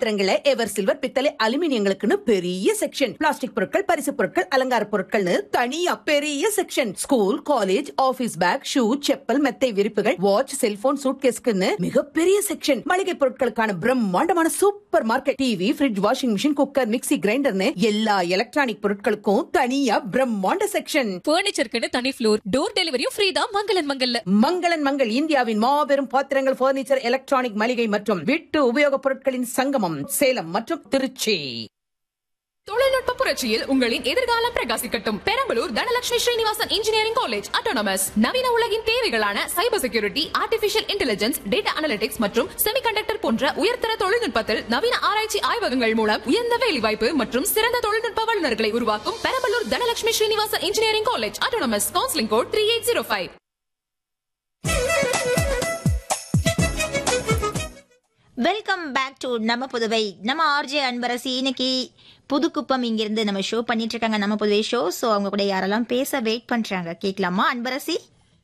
பாத்திரங்களை ever silver பித்தளை அலுமினியங்களுக்குன்னு பெரிய செக்ஷன் பிளாஸ்டிக் பொருட்கள் பரிசு பொருட்கள் அலங்கார பொருட்கள்னு தனியா பெரிய section school college office bag shoe chappal மெத்தை விரிப்புகள் வாட்ச் செல்போன் சூட்கேஸ்க்குன்னு மிகப்பெரிய செக்ஷன் மளிகை பொருட்களுக்கான பிரம்மாண்டமான supermarket TV fridge washing machine cooker mixie கிரைண்டர்னு எல்லா எலக்ட்ரானிக் பொருட்களுக்கும் தனியா பிரம்மாண்ட செக்ஷன் பர்னிச்சருக்குன்னு தனி ஃப்ளோர் டோர் டெலிவரியும் ஃப்ரீ தான் மங்களன் மங்கல்ல மங்களன் மங்கள் இந்தியாவின் மாபெரும் பாத்திரங்கள் பர்னிச்சர் எலக்ட்ரானிக் மளிகை மற்றும் வீட்டு உபயோகப் பொருட்களின் சங்கமம் சேலம் மற்றும் திருச்சி தொழில்நுட்ப புரட்சியில் உங்களின் எதிர்காலம் பிரகாசிக்கட்டும் Perambalur Dhanalakshmi Srinivasan engineering college autonomous நவீன உலகின் தேவைகளான cyber security artificial intelligence data analytics மற்றும் செமிகண்டக்டர் போன்ற உயர்தர தொழில்நுட்பத்தில் நவீன ஆராய்ச்சி ஆய்வகங்கள் மூலம் உயர்ந்த வேலைவாய்ப்பு மற்றும் சிறந்த தொழில்நுட்ப வல்லுநர்களை உருவாக்கும் Perambalur Dhanalakshmi Srinivasan engineering college autonomous counselling code three eight zero five welcome back to நம்ம புதுவை நம்ம ஆர்ஜே அன்பரசி இன்னைக்கு புதுக்குப்பம் இங்கிருந்து நம்ம ஷோ பண்ணிட்டு இருக்காங்க நம்ம புதுவை ஷோ ஸோ அவங்க கூட யாரெல்லாம் பேச வெயிட் பண்றாங்க கேட்கலாமா Anbarasi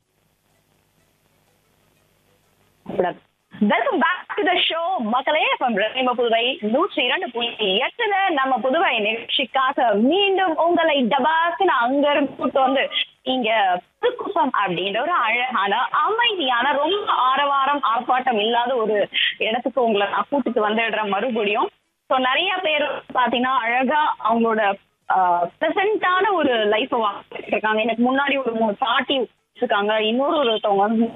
welcome back to the show மக்களே from ரெயின்போ புதுவை நூற்றி இரண்டு புள்ளி எட்டுல நம்ம புதுவை நிகழ்ச்சிக்காக மீண்டும் உங்களை டபாஸ்னு அங்க இருந்து கூட்டு வந்து இங்க புதுக்குப்பம் அப்படின்ற ஒரு அழகான அமைதியான ரொம்ப ஆரவாரம் ஆர்ப்பாட்டம் இல்லாத ஒரு இடத்துக்கு உங்களை நான் கூட்டிட்டு வந்துடுறேன் மறுபடியும் ஸோ நிறைய பேர் பாத்தீங்கன்னா அழகா அவங்களோட ப்ரெசண்டான ஒரு லைஃப் வாழ்ந்துட்டு இருக்காங்க எனக்கு முன்னாடி ஒரு மூணு பாட்டி இருக்காங்க இன்னொரு ஒருத்தவங்க வந்து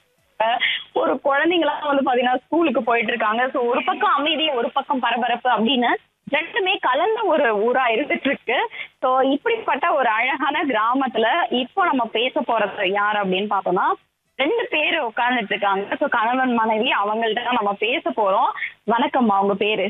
ஒரு குழந்தைங்களாம் வந்து பாத்தீங்கன்னா ஸ்கூலுக்கு போயிட்டு இருக்காங்க சோ ஒரு பக்கம் அமைதி ஒரு பக்கம் பரபரப்பு அப்படின்னு ரெண்டுமே கலந்த ஒரு ஊரா இருந்துட்டு இருக்கு சோ இப்படிப்பட்ட ஒரு அழகான கிராமத்துல இப்போ நம்ம பேச போறது யார் அப்படின்னு பார்த்தோம்னா ரெண்டு பேர் உட்கார்ந்துட்டு இருக்காங்க சோ கணவன் மனைவி அவங்கள்ட்ட தான் நம்ம பேச போறோம் வணக்கம் அவங்க பேரு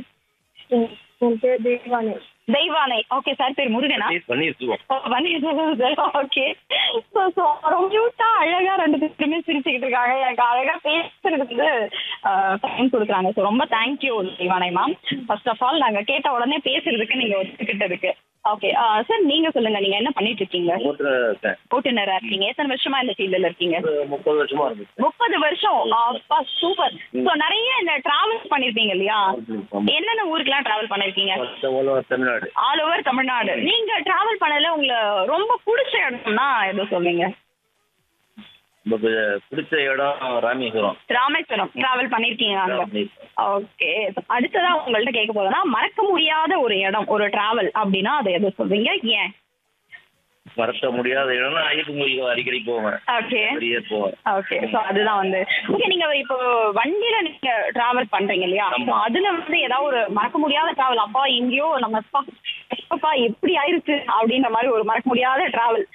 தெய்வானை தெய்வானை ஓகே சார் பேர் முருகனா பன்னீர்செல்வம் ஓகே ஸோ ஸோ ரொம்ப கியூட்டா அழகா ரெண்டு பேருமே சிரிச்சுக்கிட்டு இருக்காங்க எனக்கு அழகா பேசுறதுக்கு டைம் கொடுக்குறாங்க ஸோ ரொம்ப thank you Deivanai ma'am first of all நாங்க கேட்ட உடனே பேசுறதுக்கு நீங்க ஒத்துக்கிட்டதுக்கு ஓகே சார் நீங்க சொல்லுங்க நீங்க என்ன பண்ணிட்டு இருக்கீங்க ஓட்டுறேன் ஓட்டுநரா இருக்கீங்க எத்தனை வருஷமா இந்த ஃபீல்டுல இருக்கீங்க ஒரு முப்பது வருஷமா இருக்கு முப்பது வருஷம் அப்பா சூப்பர் ஸோ நிறைய இந்த டிராவல் பண்ணிருப்பீங்க இல்லையா ஆமா. என்னென்ன ஊருக்குலாம் டிராவல் பண்ணிருக்கீங்க மொத்த உலகம் தமிழ்நாடு ஆல் ஓவர் தமிழ்நாடு நீங்க டிராவல் பண்ணதுல உங்களுக்கு ரொம்ப பிடிச்ச இடம்னா எது சொல்லுங்க நமக்கு பிடிச்ச இடம் ராமேஸ்வரம் ராமேஸ்வரம் டிராவல் பண்ணிருக்கீங்க அங்க ஓகே அடுத்ததா உங்கள்ட்ட கேட்க போறதுன்னா மறக்க முடியாத ஒரு இடம் ஒரு டிராவல் அப்படின்னா அதை எது சொல்றீங்க ஏன் மறக்க முடியாத இடம்னா ஐயப்பன் கோயிலுக்கு அடிக்கடி போவேன் ஓகே நிறைய போவேன் ஓகே ஸோ அதுதான் வந்து ஓகே நீங்க இப்போ வண்டியில நீங்க டிராவல் பண்றீங்க இல்லையா ஆமா. So அதுல வந்து ஏதாவது ஒரு மறக்க முடியாத டிராவல் அப்பா எங்கேயோ நம்ம அப்பா அப்பா எப்படி ஆயிருச்சு அப்படின்ற மாதிரி ஒரு மறக்க முடியாத டிராவல்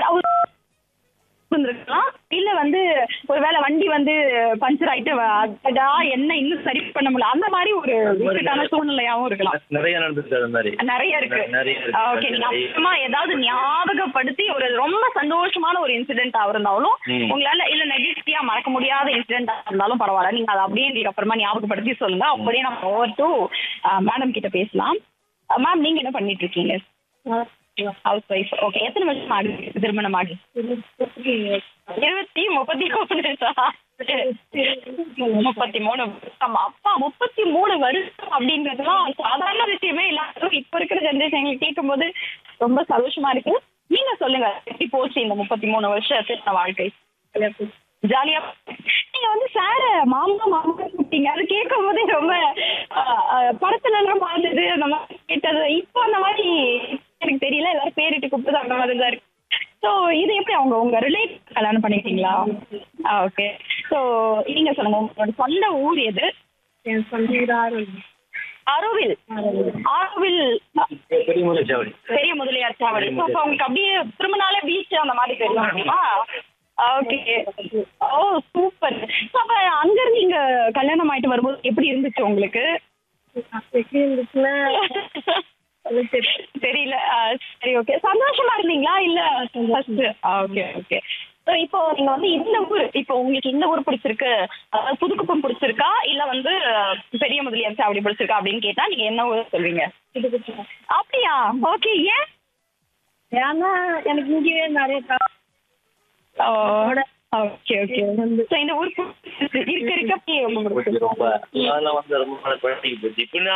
இருந்திருக்கலாம் இல்ல வந்து ஒருவேளை வண்டி வந்து பஞ்சர் ஆயிட்டு அடடா என்ன இன்னும் சரி பண்ண முடியல அந்த மாதிரி ஒரு இக்கட்டான சூழ்நிலையாவும் இருக்கலாம் நிறைய நடந்துருக்கு அது மாதிரி நிறைய இருக்கு நிறைய இருக்கு. ஓகே நீங்க அப்புறமா ஏதாவது ஞாபகப்படுத்தி ஒரு ரொம்ப சந்தோஷமான ஒரு இன்சிடென்ட் இருந்தாலும் ம். உங்களால இல்ல நெகட்டிவா மறக்க முடியாத இன்சிடென்ட் இருந்தாலும் பரவாயில்ல நீங்க அதை அப்படியே எங்களுக்கு அப்புறமா ஞாபகப்படுத்தி சொல்லுங்க அப்படியே நம்ம ஓவர் டு மேடம் கிட்ட பேசலாம் மேம் நீங்க என்ன பண்ணிட்டு இருக்கீங்க ஹவுஸ் ஒய்ஃப் ஓகே எத்தனை வருஷம் ஆகுது திருமணம் ஆகி இருபத்தி முப்பத்தி மூணு முப்பத்தி மூணு ஆமா அப்பா முப்பத்தி மூணு வருஷம் அப்படின்றதுலாம் சாதாரண விஷயமே இல்லாத இப்ப இருக்கிற ஜென்ரேஷன் கேட்கும் போது ரொம்ப சந்தோஷமா இருக்கு நீங்க சொல்லுங்க எப்படி போச்சு இந்த முப்பத்தி மூணு வருஷம் திருமண வாழ்க்கை ஜாலியா நீங்க வந்து சார மாமா மாமா கூப்பிட்டீங்க அது கேட்கும் போதே ரொம்ப ஆஹ், ஆஹ், படத்துல எல்லாம் பார்த்தது அந்த மாதிரி கேட்டது இப்போ அந்த மாதிரி எனக்கு தெரியல எல்லாரும் பேரிட்டு கூப்பிட்டு அந்த மாதிரி தான் இருக்கு ஸோ இது எப்படி அவங்க உங்க ரிலேட் கல்யாணம் பண்ணிக்கிட்டீங்களா ஓகே ஸோ நீங்க சொல்லுங்க உங்களோட சொந்த ஊர் எது என் சொந்த ஊர் ஆரோவில் அருவில் ஆரோவில் பெரிய முறை சாவடி பெரிய முதலியார் சாவடி ஸோ அப்போ உங்களுக்கு அப்படியே திரும்பினாலே பீச் அந்த மாதிரி தெரியும் ஓகே ஓ சூப்பர் ஸோ அப்போ அங்கிருந்து இங்க கல்யாணம் ஆயிட்டு வரும்போது எப்படி இருந்துச்சு உங்களுக்கு எப்படி இருந்துச்சுன்னா தெரியல ஆ, சரி ஓகே சந்தோஷமா இருந்தீங்களா இல்ல ஃபர்ஸ்ட் ஓகே ஓகே ஸோ இப்போ நீங்க வந்து இந்த ஊர் இப்போ உங்களுக்கு இந்த ஊர் பிடிச்சிருக்கு அதாவது புதுக்குப்பம் பிடிச்சிருக்கா இல்ல வந்து பெரிய முதலியார் சாவடி பிடிச்சிருக்கா அப்படின்னு கேட்டா நீங்க என்ன ஊர் சொல்வீங்க அப்படியா ஓகே ஏன் ஏன்னா எனக்கு இங்கேயே நிறைய க- ஓகே ஓகே ஸோ இந்த ஊர் பிடிச்சிருக்கு. இருக்க இருக்க அப்படியே ரொம்ப பிடிச்சிருக்கு. ரொம்ப அதெல்லாம் வந்து ரொம்ப நாள் பழகிட்டு போச்சு இப்ப